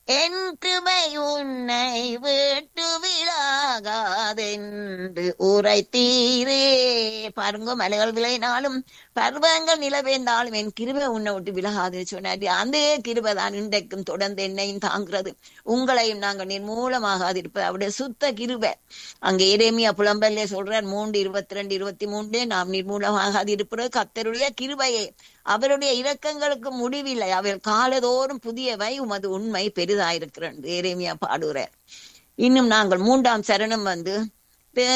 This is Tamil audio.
என் கிருபை உன்னை விட்டு விலகாதென்று உரைத்தீரே பாருங்க மலைகள் விளையினாலும் பருவங்கள் நிலவேந்தாலும் என் கிருபை உன்னை விட்டு விலகாது சொன்னார் அந்த கிருபை தான் இன்றைக்கும் தொடர்ந்து என்னையும் தாங்கிறது உங்களையும் நாங்கள் நிர்மூலமாகாதிருப்பது அவருடைய சுத்த கிருபை அங்கே எரேமியா புலம்பல்ல சொல்றார் மூன்று இருபத்தி ரெண்டு இருபத்தி மூன்று நாம் நிர்மூலமாகாதிருப்பது கத்தருடைய கிருபையே அவருடைய இரக்கங்களுக்கு முடிவில்லை அவர் காலதோறும் புதியவை உமது உண்மை பெரிதாயிருக்கிறது எரேமியா பாடுகிறார் இன்னும் நாங்கள் மூன்றாம் சரணம் வந்து